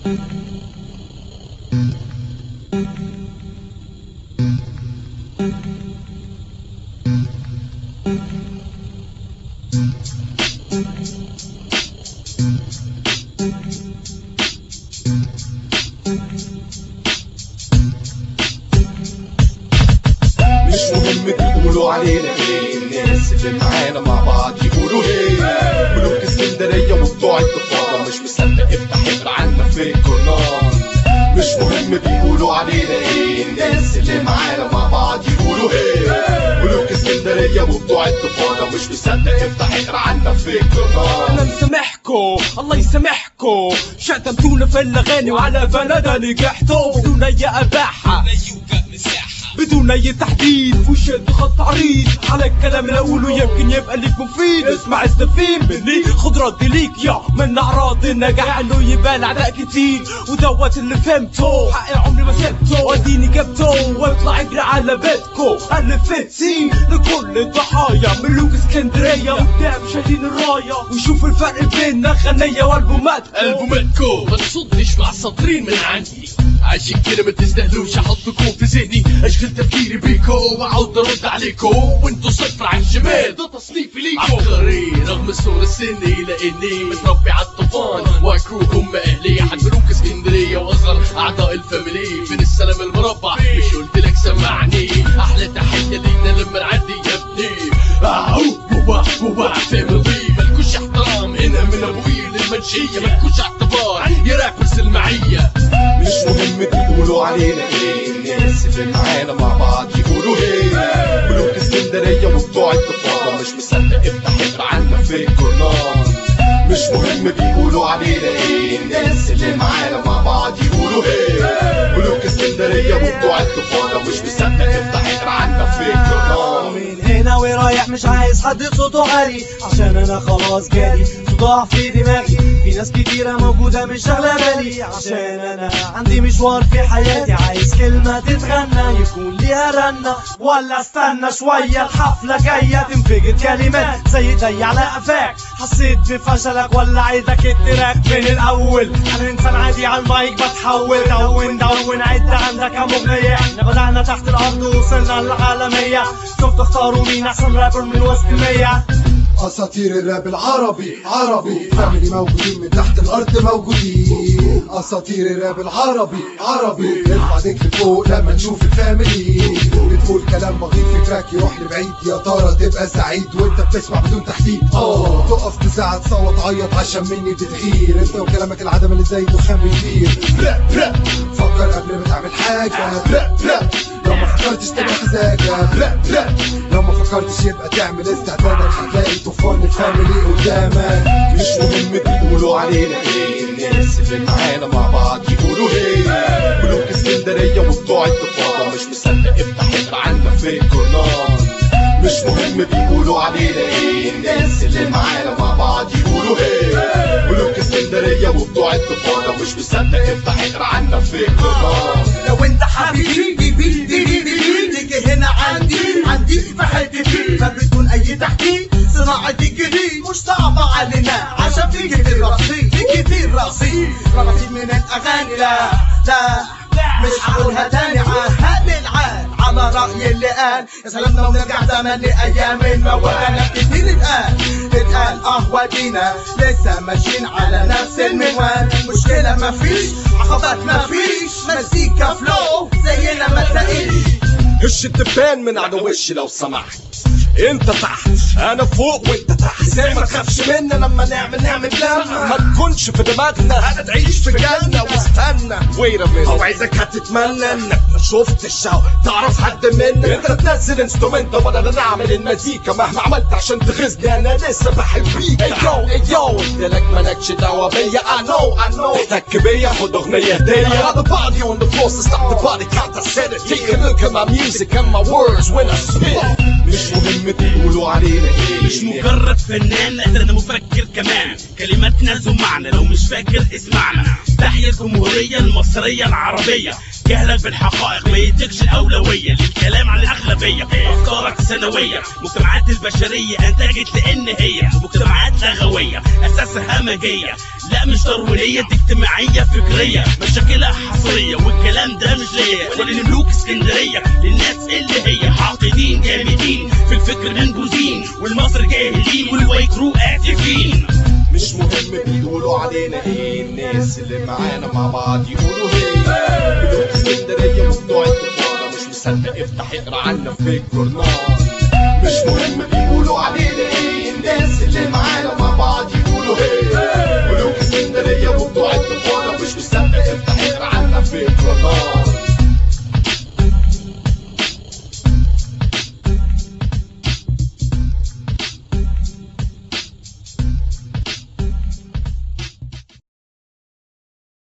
مش مهم تقولوا علينا ايه الناس اللي معانا مع بعض يقولوا ايه ملوك اسكندريه وبتوع الضفادع مش مصدق افتح اقرا عنا في الجورنال مش مهم بيقولوا علينا ايه الناس اللي معانا مع بعض يقولوا ايه ملوك اسكندريه وبتوع الضفادع مش مصدق افتح اقرا عنا في الجورنال انا مسامحكو الله يسامحكو شتمتونا في الاغاني وعلى بلدها نجحتوا بدون اي اباحه بدون اي تحديد وشد خط عريض على الكلام اللي اقوله يمكن يبقى ليك مفيد اسمع استفيد مني خد رد ليك يا من اعراض النجاح انه يبان اعداء كتير ودوت اللي فهمته حقي عمري ما سبته واديني جبته واطلع اجري على بيتكو الف سي لكل الضحايا ملوك اسكندريه قدام شايلين الرايه وشوف الفرق بين غنيه والبومات البوماتكو ما تصدش مع السطرين من عندي عشان كده ما تستاهلوش احطكم في ذهني اشغل تفكيري بيكو واعود ارد عليكو وانتوا صفر على الشمال ده تصنيفي ليكو عبقري رغم صغر السن لاني متربي على الطوفان واكروكم اهلي عن ملوك اسكندريه واصغر اعضاء الفاميلي فين السلام المربع مش قلت لك سمعني احلى تحيه لينا لما نعدي يا ابني اهو وبا وبا فاميلي مالكوش احترام هنا من ابوي للمنشيه مالكوش اعتبار يا رابرز المعيه مش مهم تقولوا علينا ايه الناس اللي معانا مع بعض يقولوا ايه ملوك اسكندريه وبتوع الضفادع مش مصدق افتح اقرا عنا في الجورنال مش مهم بيقولوا علينا ايه الناس اللي معانا مع بعض يقولوا ايه ملوك اسكندريه وبتوع الضفادع مش مصدق افتح اقرا عنا في الجورنال من هنا ورايح مش عايز حد صوته عالي عشان انا خلاص جالي صداع في دماغي في ناس كتيرة موجودة مش شغلة بالي عشان انا عندي مشوار في حياتي عايز كلمة تتغنى يكون ليها رنة ولا استنى شوية الحفلة جاية تنفجر كلمات زي ضي على قفاك حسيت بفشلك ولا عيدك التراك من الاول انا انسان عادي على المايك بتحول دون دون عد عندك كام اغنية احنا بدأنا تحت الارض ووصلنا للعالمية شوف تختاروا مين احسن رابر من وسط المية اساطير الراب العربي عربي فاميلي موجودين من تحت الارض موجودين اساطير الراب العربي عربي ارفع ايديك لفوق لما نشوف الفاميلي بتقول كلام بغيض في تراك يروح لبعيد يا ترى تبقى سعيد وانت بتسمع بدون تحديد اه تقف تزعل تصوت تعيط عشان مني بتتغير انت وكلامك العدم اللي زي دخان بيطير راب راب فكر قبل ما تعمل حاجه راب راب لو ما فكرتش تبقى خزاجه راب راب لو ما فكرتش يبقى تعمل استعدادك هتلاقي طوفان الفاميلي قدامك مش مهم تقولوا علينا ايه الناس اللي معانا مع بعض يقولوا ايه ملوك اسكندريه وبتوع الضفادع مش مصدق افتح اقرا عنا في الجورنال مش مهم بيقولوا علينا ايه الناس اللي معانا مع بعض يقولوا ايه ملوك اسكندريه وبتوع الضفادع مش مصدق افتح اقرا عنا في الجورنال لو انت حبيبي بيبي دي دي دي تيجي هنا عندي عندي في حتتي ما بدون اي تحديد صناعة الجديد مش صعبة علينا عشان في كتير رصيد في كتير رصيد رصيد من الاغاني لا لا مش هقولها تاني عهد العاد على رأي اللي قال يا سلام لو نرجع زمان لأيام الموال كتير اتقال اتقال اه ودينا لسه ماشيين على نفس المنوال مشكلة مفيش عقبات مفيش مزيكا فلو زينا ما تلاقيش هش الدبان من على وشي لو سمحت انت تحت انا فوق وانت تحت زي ما تخافش منا لما نعمل نعمل لما ما تكونش في دماغنا انا تعيش في جنة واستنى ويرا منه اوعدك هتتمنى انك ما شفتش او تعرف حد منا انت تنزل انسترومنت وانا اللي نعمل المزيكا مهما عملت عشان تغيظني انا لسه بحب بيك اي يو اي يو قلت لك مالكش دعوه بيا I know I know احتك بيا خد اغنيه هديه I got the body on the floor so stop the body count I said it take a look at my music and my words when I spit مش مهم تقولوا علينا ايه مش مجرد فنان لا ده انا مفكر كمان كلماتنا ذو معنى لو مش فاكر اسمعنا تحيا الجمهورية المصرية العربية جهلك بالحقائق ما يديكش الأولوية للكلام عن الأغلبية أفكارك ثانوية مجتمعات البشرية أنتجت لأن هي مجتمعات لغوية أساسها همجية لا مش داروينية دي اجتماعية فكرية مشاكلها حصرية والكلام ده مش ليا ولا لملوك اسكندرية للناس اللي هي حاقدين جامدين في الفكر منبوذين والمصر جاهلين والوايكرو آسفين مش مهم بيقولوا علينا ايه الناس اللي معانا مع بعض يقولوا هي ملوك اسكندريه وبتوع التجاره مش مصدق افتح اقرا عنا في الجورنال مش مهم